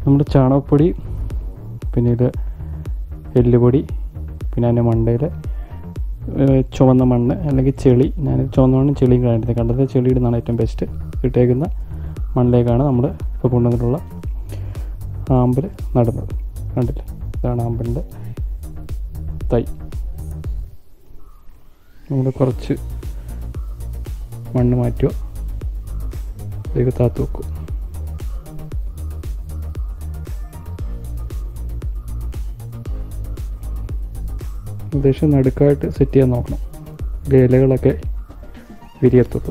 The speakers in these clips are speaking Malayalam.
നമ്മുടെ ചാണകപ്പൊടി പിന്നെ ഇത് എല്ലുപൊടി പിന്നെ അതിൻ്റെ മണ്ടയിൽ ചുവന്ന മണ്ണ് അല്ലെങ്കിൽ ചെളി ഞാൻ ചുവന്ന മണ്ണും ചെളിയും കണ്ടത് കണ്ടത് ചെളി ഇടുന്നതാണ് ഏറ്റവും ബെസ്റ്റ് ഇട്ടേക്കുന്ന മണ്ണിലേക്കാണ് നമ്മൾ ഇപ്പോൾ കൊണ്ടുവന്നിട്ടുള്ള ആമ്പൽ നടുന്നത് കണ്ടില്ലേ ഇതാണ് ആമ്പലിൻ്റെ തൈ നമ്മൾ കുറച്ച് മണ്ണ് മാറ്റുക ഇതിലേക്ക് താത്ത് വെക്കും ഏകദേശം നടുക്കായിട്ട് സെറ്റ് ചെയ്യാൻ നോക്കണം ഇതിലെ ഇലകളൊക്കെ വിരിയത്തുള്ളൂ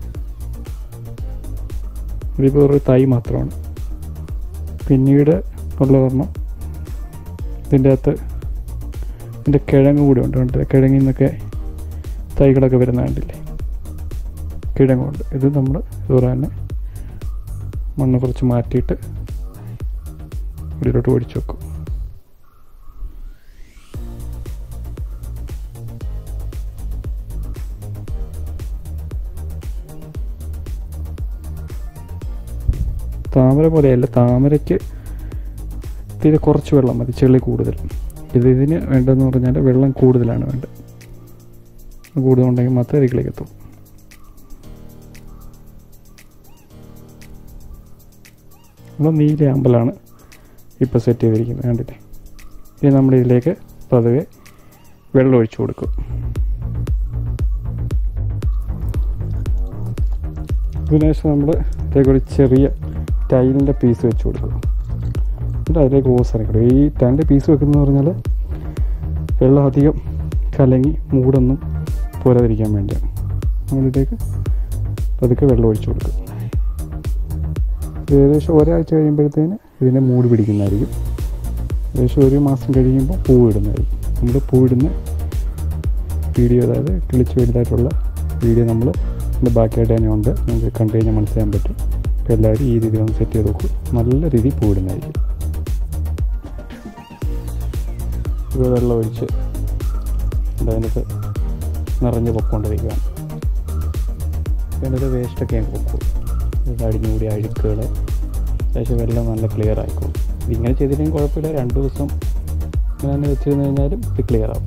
ഇതിപ്പോൾ ഒരു തൈ മാത്രമാണ് പിന്നീട് ഉള്ള ഒരെണ്ണം ഇതിൻ്റെ അകത്ത് ഇതിൻ്റെ കിഴങ്ങ് കൂടി ഉണ്ട് കണ്ടില്ലേ കിഴങ്ങിൽ നിന്നൊക്കെ തൈകളൊക്കെ വരുന്ന കണ്ടില്ലേ കിഴങ്ങുണ്ട് ഇത് നമ്മൾ ഇതുപോലെ തന്നെ മണ്ണ് കുറച്ച് മാറ്റിയിട്ട് ഇതിലോട്ട് ഒഴിച്ചു വെക്കും താമര പോലെയല്ല താമരയ്ക്ക് തീരെ കുറച്ച് വെള്ളം മതി ചെളി കൂടുതൽ ഇത് ഇതിന് വേണ്ടതെന്ന് പറഞ്ഞാൽ വെള്ളം കൂടുതലാണ് വേണ്ടത് കൂടുതലുണ്ടെങ്കിൽ മാത്രമേ ഇതിലേക്ക് എത്തും നമ്മൾ നീല അമ്പലാണ് ഇപ്പോൾ സെറ്റ് ചെയ്തിരിക്കുന്നത് കണ്ടില്ലേ ഇനി നമ്മൾ ഇതിലേക്ക് പതുക്കെ വെള്ളം ഒഴിച്ചു കൊടുക്കും ഇതിനുശേഷം നമ്മൾ ഇതിലേക്ക് ഒരു ചെറിയ ടൈലിൻ്റെ പീസ് വെച്ച് കൊടുക്കും എന്നിട്ട് അതിലേക്ക് ഓസ് ഇറക്കിടും ഈ ടൈലിൻ്റെ പീസ് വെക്കുന്നത് പറഞ്ഞാൽ വെള്ളം അധികം കലങ്ങി മൂടൊന്നും പോരാതിരിക്കാൻ വേണ്ടിയാണ് നമ്മളിതിലേക്ക് പതുക്കെ വെള്ളം ഒഴിച്ചു കൊടുക്കും ഏകദേശം ഒരാഴ്ച കഴിയുമ്പോഴത്തേന് ഇതിനെ മൂടി പിടിക്കുന്നതായിരിക്കും ഏകദേശം ഒരു മാസം കഴിയുമ്പോൾ പൂവിടുന്നതായിരിക്കും നമ്മൾ പൂവിടുന്ന വീഡിയോ അതായത് കിളിച്ച് വലുതായിട്ടുള്ള വീഡിയോ നമ്മൾ ഇതിൻ്റെ ബാക്കിയായിട്ട് തന്നെ ഉണ്ട് നിങ്ങൾക്ക് കണ്ടു കഴിഞ്ഞാൽ മനസ്സിലാക്കാൻ പറ്റും അപ്പോൾ എല്ലാവരും ഈ രീതിയിൽ ഒന്ന് സെറ്റ് ചെയ്ത് നോക്കും നല്ല രീതിയിൽ പൂവിടുന്നതായിരിക്കും ഇത് വെള്ളം ഒഴിച്ച് അതിനകത്ത് നിറഞ്ഞ് പൊക്കോണ്ടിരിക്കുകയാണ് അതിനകത്ത് വേസ്റ്റൊക്കെ ഞാൻ പൊക്കും ഇത് അടിഞ്ഞുകൂടി അഴുക്കുകൾ ഏകദേശം വെള്ളം നല്ല ക്ലിയർ ആയിക്കോളും ഇതിങ്ങനെ ചെയ്തില്ലെങ്കിൽ കുഴപ്പമില്ല രണ്ട് ദിവസം ഇങ്ങനെ തന്നെ വെച്ചിരുന്നു കഴിഞ്ഞാലും ഇത് ക്ലിയർ ആവും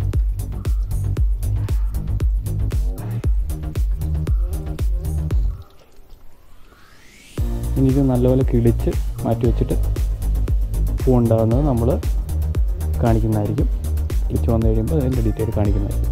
ഇനി ഇത് നല്ലപോലെ കിളിച്ച് മാറ്റി വെച്ചിട്ട് പൂ ഉണ്ടാകുന്നത് നമ്മൾ കാണിക്കുന്നതായിരിക്കും കിളിച്ച് വന്നു കഴിയുമ്പോൾ അതിൻ്റെ ഡീറ്റെയിൽ കാണിക്കുന്നതായിരിക്കും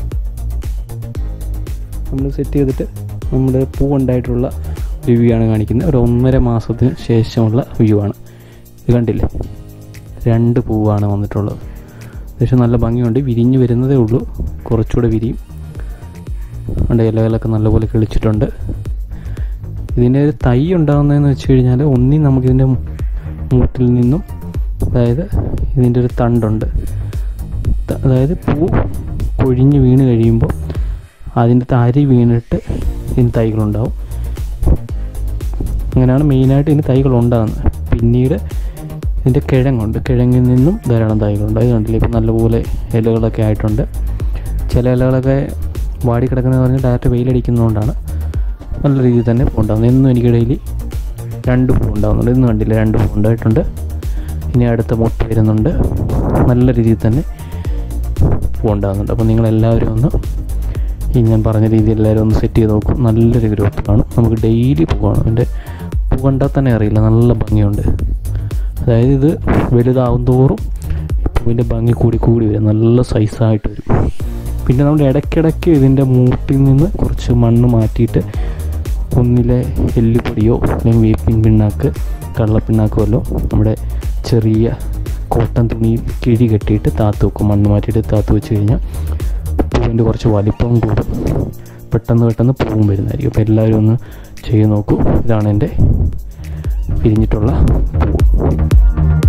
നമ്മൾ സെറ്റ് ചെയ്തിട്ട് നമ്മുടെ പൂ ഉണ്ടായിട്ടുള്ള ഒരു വ്യൂ ആണ് കാണിക്കുന്നത് ഒരു ഒന്നര മാസത്തിന് ശേഷമുള്ള വ്യൂ ആണ് ഇത് കണ്ടില്ലേ രണ്ട് പൂവാണ് വന്നിട്ടുള്ളത് അത്യാവശ്യം നല്ല ഭംഗിയുണ്ട് വിരിഞ്ഞ് വരുന്നതേ ഉള്ളൂ കുറച്ചുകൂടെ വിരിയും ഉണ്ട് ഇലകളൊക്കെ നല്ലപോലെ കിളിച്ചിട്ടുണ്ട് ഇതിൻ്റെ ഒരു തൈ ഉണ്ടാകുന്നതെന്ന് വെച്ച് കഴിഞ്ഞാൽ ഒന്നി നമുക്കിതിൻ്റെ മൂട്ടിൽ നിന്നും അതായത് ഇതിൻ്റെ ഒരു തണ്ടുണ്ട് ത- അതായത് പൂ കൊഴിഞ്ഞ് വീണ് കഴിയുമ്പോൾ അതിൻ്റെ തരി വീണിട്ട് ഇതിന് തൈകളുണ്ടാവും അങ്ങനെയാണ് മെയിനായിട്ട് ഇതിന് തൈകൾ ഉണ്ടാകുന്നത് പിന്നീട് ഇതിൻ്റെ കിഴങ്ങുണ്ട് കിഴങ്ങിൽ നിന്നും ധാരാളം തൈകളുണ്ട് അത് കണ്ടില്ലേ ഇപ്പം നല്ലപോലെ ഇലകളൊക്കെ ആയിട്ടുണ്ട് ചില ഇലകളൊക്കെ വാടി കിടക്കുന്നത് പറഞ്ഞാൽ ഡയറക്റ്റ് വെയിലടിക്കുന്നതുകൊണ്ടാണ് നല്ല രീതിയിൽ തന്നെ പൂ ഉണ്ടാകുന്നത് എന്നും എനിക്ക് ഡെയിലി രണ്ട് പൂ ഉണ്ടാകുന്നുണ്ട് ഇന്ന് കണ്ടില്ല രണ്ട് പൂ ഉണ്ടായിട്ടുണ്ട് ഇനി അടുത്ത മുട്ട വരുന്നുണ്ട് നല്ല രീതിയിൽ തന്നെ പൂ ഉണ്ടാകുന്നുണ്ട് അപ്പോൾ നിങ്ങളെല്ലാവരും ഒന്ന് ഈ ഞാൻ പറഞ്ഞ രീതിയിൽ എല്ലാവരും ഒന്ന് സെറ്റ് ചെയ്ത് നോക്കും നല്ലൊരു ഗ്രൂപ്പാണ് നമുക്ക് ഡെയിലി പൂവാണ് അതിൻ്റെ പൂ കണ്ടാൽ തന്നെ അറിയില്ല നല്ല ഭംഗിയുണ്ട് അതായത് ഇത് വലുതാവും തോറും പൂവിൻ്റെ ഭംഗി കൂടി കൂടി വരും നല്ല സൈസായിട്ട് വരും പിന്നെ നമ്മൾ ഇടയ്ക്കിടയ്ക്ക് ഇതിൻ്റെ മൂട്ടിൽ നിന്ന് കുറച്ച് മണ്ണ് മാറ്റിയിട്ട് ഒന്നിലെ എല്ലുപൊടിയോ അല്ലെങ്കിൽ വേപ്പിൻ പിണ്ണാക്ക് കള്ളപ്പിണ്ണാക്കോ വല്ലോ നമ്മുടെ ചെറിയ കോട്ടൺ തുണിയിൽ കിഴി കെട്ടിയിട്ട് താത്ത് വെക്കും മണ്ണ് മാറ്റിയിട്ട് താത്ത് വെച്ച് കഴിഞ്ഞാൽ പൂവിൻ്റെ കുറച്ച് വലിപ്പം കൂടും പെട്ടെന്ന് പെട്ടെന്ന് പൂവും വരുന്നതായിരിക്കും അപ്പോൾ എല്ലാവരും ഒന്ന് ചെയ്ത് നോക്കൂ ഇതാണ് എൻ്റെ പിരിഞ്ഞിട്ടുള്ള പൂവ്